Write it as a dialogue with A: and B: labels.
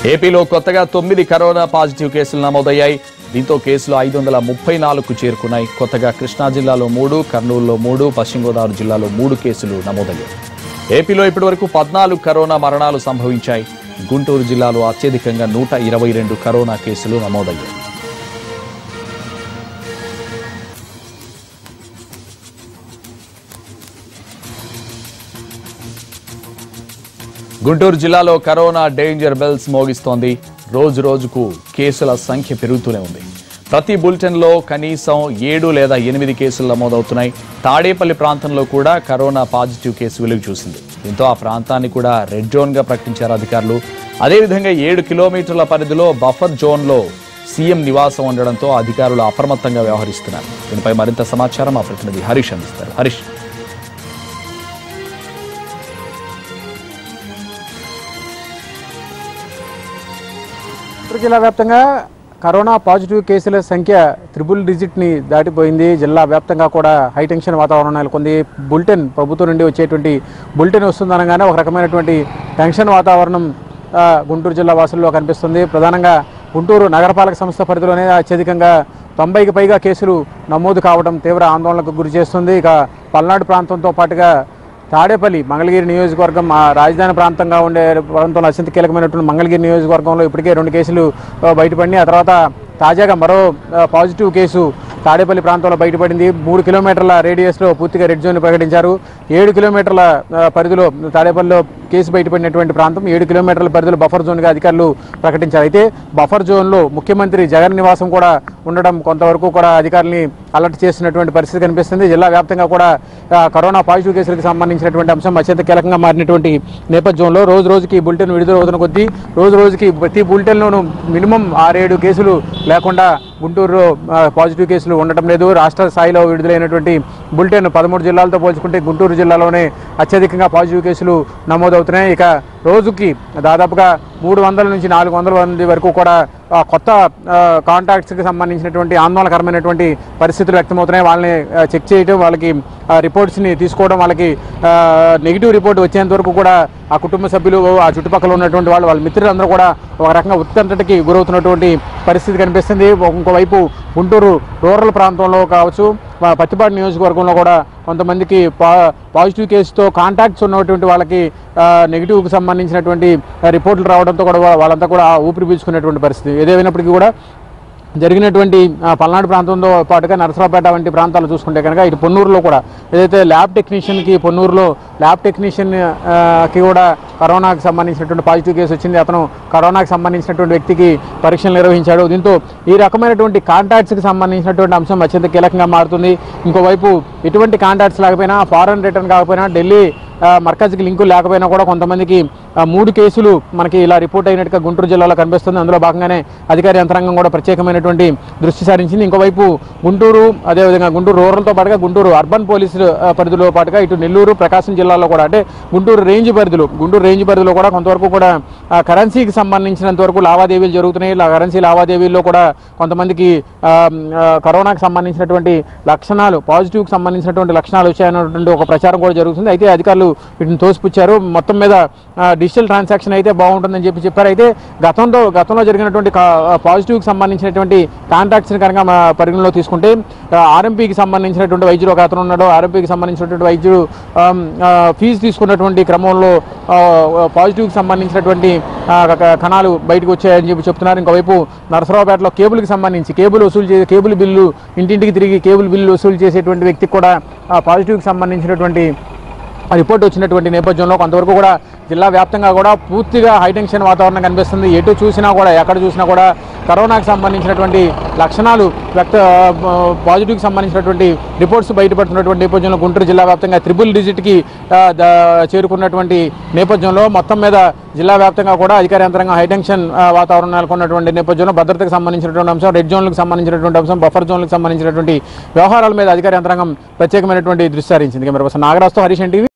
A: ఏపీలో కొత్తగా తొమ్మిది కరోనా పాజిటివ్ కేసులు నమోదయ్యాయి దీంతో కేసులు ఐదు వందల ముప్పై నాలుగుకు చేరుకున్నాయి కొత్తగా కృష్ణా జిల్లాలో మూడు కర్నూలులో మూడు పశ్చిమ గోదావరి జిల్లాలో మూడు కేసులు నమోదయ్యాయి ఏపీలో ఇప్పటివరకు పద్నాలుగు కరోనా మరణాలు సంభవించాయి గుంటూరు జిల్లాలో అత్యధికంగా నూట ఇరవై రెండు కరోనా కేసులు నమోదయ్యాయి గుంటూరు జిల్లాలో కరోనా డేంజర్ బెల్స్ మోగిస్తోంది రోజు రోజుకు కేసుల సంఖ్య పెరుగుతూనే ఉంది ప్రతి బులెటిన్లో కనీసం ఏడు లేదా ఎనిమిది కేసులు నమోదవుతున్నాయి తాడేపల్లి ప్రాంతంలో కూడా కరోనా పాజిటివ్ కేసు వెలుగు చూసింది దీంతో ఆ ప్రాంతాన్ని కూడా రెడ్ జోన్గా ప్రకటించారు అధికారులు అదేవిధంగా ఏడు కిలోమీటర్ల పరిధిలో బఫర్ జోన్లో సీఎం నివాసం ఉండడంతో అధికారులు అప్రమత్తంగా వ్యవహరిస్తున్నారు దీనిపై మరింత సమాచారం మా ప్రతినిధి హరీష్ అందిస్తారు హరీష్
B: గుంటూరు జిల్లా వ్యాప్తంగా కరోనా పాజిటివ్ కేసుల సంఖ్య త్రిబుల్ డిజిట్ని దాటిపోయింది జిల్లా వ్యాప్తంగా కూడా హై టెన్షన్ వాతావరణం నెలకొంది బులెటిన్ ప్రభుత్వం నుండి వచ్చేటువంటి బులెటిన్ వస్తుందనగానే ఒక రకమైనటువంటి టెన్షన్ వాతావరణం ఆ, గుంటూరు జిల్లా వాసుల్లో కనిపిస్తుంది ప్రధానంగా గుంటూరు నగరపాలక సంస్థ పరిధిలోనే అత్యధికంగా తొంభైకి పైగా కేసులు నమోదు కావడం తీవ్ర ఆందోళనకు గురి చేస్తుంది ఇక పల్నాడు ప్రాంతంతో పాటుగా తాడేపల్లి మంగళగిరి నియోజకవర్గం ఆ రాజధాని ప్రాంతంగా ఉండే ప్రాంతంలో అత్యంత కీలకమైనటువంటి మంగళగిరి నియోజకవర్గంలో ఇప్పటికే రెండు కేసులు ఆ, బయటపడినాయి ఆ తర్వాత తాజాగా మరో ఆ, పాజిటివ్ కేసు తాడేపల్లి ప్రాంతంలో బయటపడింది మూడు కిలోమీటర్ల రేడియస్లో పూర్తిగా రెడ్ జోన్ ప్రకటించారు ఏడు కిలోమీటర్ల ఆ, పరిధిలో తాడేపల్లిలో కేసు బయటపడినటువంటి ప్రాంతం ఏడు కిలోమీటర్ల పరిధిలో బఫర్ జోన్గా అధికారులు ప్రకటించారు అయితే బఫర్ జోన్లో ముఖ్యమంత్రి జగన్ నివాసం కూడా ఉండడం కొంతవరకు కూడా అధికారుల్ని అలర్ట్ చేసినటువంటి పరిస్థితి కనిపిస్తుంది జిల్లా వ్యాప్తంగా కూడా ఆ, కరోనా పాజిటివ్ కేసులకు సంబంధించినటువంటి అంశం అత్యంత కీలకంగా మారినటువంటి నేపథ్యంలో రోజు రోజుకి బులెటిన్ విడుదల అవుతున్న కొద్దీ రోజు రోజుకి ప్రతి బులెటిన్లోనూ మినిమం ఆరేడు కేసులు లేకుండా గుంటూరులో ఆ, పాజిటివ్ కేసులు ఉండటం లేదు రాష్ట్ర స్థాయిలో విడుదలైనటువంటి బులెటిన్ పదమూడు జిల్లాలతో పోల్చుకుంటే గుంటూరు జిల్లాలోనే అత్యధికంగా పాజిటివ్ కేసులు నమోదవుతున్నాయి ఇక రోజుకి దాదాపుగా మూడు వందల నుంచి నాలుగు వందల మంది వరకు కూడా ఆ, కొత్త కాంటాక్ట్స్కి సంబంధించినటువంటి ఆందోళనకరమైనటువంటి పరిస్థితులు వ్యక్తమవుతున్నాయి వాళ్ళని ఆ, చెక్ చేయడం వాళ్ళకి ఆ, రిపోర్ట్స్ని తీసుకోవడం వాళ్ళకి ఆ, నెగిటివ్ రిపోర్ట్ వచ్చేంత వరకు కూడా ఆ కుటుంబ సభ్యులు ఆ చుట్టుపక్కల ఉన్నటువంటి వాళ్ళు వాళ్ళ మిత్రులందరూ కూడా ఒక రకంగా ఉత్కంఠకి గురవుతున్నటువంటి పరిస్థితి కనిపిస్తుంది ఇంకోవైపు గుంటూరు రూరల్ ప్రాంతంలో కావచ్చు మా పత్తిపాటి నియోజకవర్గంలో కూడా కొంతమందికి పా పాజిటివ్ కేసుతో కాంటాక్ట్స్ ఉన్నటువంటి వాళ్ళకి ఆ, నెగిటివ్కి సంబంధించినటువంటి ఆ, రిపోర్టులు రావడంతో కూడా వా- వాళ్ళంతా కూడా ఊపిరి పీల్చుకునేటువంటి పరిస్థితి ఏదేమైనప్పటికీ కూడా జరిగినటువంటి ఆ, పల్నాడు ప్రాంతంతో పాటుగా నరసరావుపేట వంటి ప్రాంతాలు చూసుకుంటే కనుక ఇటు పొన్నూరులో కూడా ఏదైతే ల్యాబ్ టెక్నీషియన్కి పొన్నూరులో ల్యాబ్ టెక్నీషియన్ ఆ, కి కూడా కరోనాకి సంబంధించినటువంటి పాజిటివ్ కేసు వచ్చింది అతను కరోనాకి సంబంధించినటువంటి వ్యక్తికి పరీక్షలు నిర్వహించాడు దీంతో ఈ రకమైనటువంటి కాంటాక్ట్స్కి సంబంధించినటువంటి అంశం అత్యంత కీలకంగా మారుతుంది ఇంకోవైపు ఎటువంటి కాంటాక్ట్స్ లేకపోయినా ఫారెన్ రిటర్న్ కాకపోయినా ఢిల్లీ ఆ, మర్కజ్కి లింకు లేకపోయినా కూడా కొంతమందికి ఆ, మూడు కేసులు మనకి ఇలా రిపోర్ట్ అయినట్టుగా గుంటూరు జిల్లాలో కనిపిస్తుంది అందులో భాగంగానే అధికార యంత్రాంగం కూడా ప్రత్యేకమైనటువంటి దృష్టి సారించింది ఇంకోవైపు గుంటూరు అదేవిధంగా గుంటూరు రూరల్తో పాటుగా గుంటూరు అర్బన్ పోలీసు ఆ, పరిధిలో పాటుగా ఇటు నెల్లూరు ప్రకాశం జిల్లాలో కూడా అంటే గుంటూరు రేంజ్ పరిధిలో గుంటూరు రేంజ్ పరిధిలో కూడా కొంతవరకు కూడా ఆ, కరెన్సీకి సంబంధించినంత వరకు లావాదేవీలు జరుగుతున్నాయి ఇలా కరెన్సీ లావాదేవీల్లో కూడా కొంతమందికి ఆ, ఆ, కరోనాకి సంబంధించినటువంటి లక్షణాలు పాజిటివ్కి సంబంధించినటువంటి లక్షణాలు వచ్చాయన్నటువంటి ఒక ప్రచారం కూడా జరుగుతుంది అయితే అధికారులు వీటిని తోసిపుచ్చారు మొత్తం మీద ఆ, డిజిటల్ ట్రాన్సాక్షన్ అయితే బాగుంటుందని చెప్పి చెప్పారు అయితే గతంలో గతంలో జరిగినటువంటి కా- పాజిటివ్కి సంబంధించినటువంటి కాంటాక్ట్స్ని కనుక మా పరిగణలో తీసుకుంటే ఆ, ఆర్ఎంపీకి సంబంధించినటువంటి వైద్యుడు ఒక అతను ఉన్నాడు ఆర్ఎంపీకి సంబంధించినటువంటి వైద్యుడు ఆమ్, ఆ, ఫీజు తీసుకున్నటువంటి క్రమంలో ఆ, పాజిటివ్కి సంబంధించినటువంటి ఆ, క- కణాలు బయటకు వచ్చాయని చెప్పి చెప్తున్నారు ఇంకోవైపు నరసరావుపేటలో కేబుల్కి సంబంధించి కేబుల్ వసూలు చేసే కేబుల్ బిల్లు ఇంటింటికి తిరిగి కేబుల్ బిల్లు వసూలు చేసేటువంటి వ్యక్తికి కూడా ఆ, పాజిటివ్కి సంబంధించినటువంటి ఆ రిపోర్ట్ వచ్చినటువంటి నేపథ్యంలో కొంతవరకు కూడా జిల్లా వ్యాప్తంగా కూడా పూర్తిగా హైటెన్షన్ వాతావరణం కనిపిస్తుంది ఎటు చూసినా కూడా ఎక్కడ చూసినా కూడా కరోనాకు సంబంధించినటువంటి లక్షణాలు వ్యక్త ఆ, పాజిటివ్కి సంబంధించినటువంటి రిపోర్ట్స్ బయటపడుతున్నటువంటి నేపథ్యంలో గుంటూరు జిల్లా వ్యాప్తంగా త్రిబుల్ డిజిట్కి ఆ, ద- చేరుకున్నటువంటి నేపథ్యంలో మొత్తం మీద జిల్లా వ్యాప్తంగా కూడా అధికార యంత్రాంగం హైటెన్షన్ ఆ, వాతావరణం నెలకొన్నటువంటి నేపథ్యంలో భద్రతకు సంబంధించినటువంటి అంశం రెడ్ జోన్లకు సంబంధించినటువంటి అంశం బఫర్ జోన్లకు సంబంధించినటువంటి వ్యవహారాల మీద అధికార యంత్రాంగం ప్రత్యేకమైనటువంటి దృష్టి సారించింది కెమెరా పర్సన్ నాగరాజ్తో హరీష్ టీవీ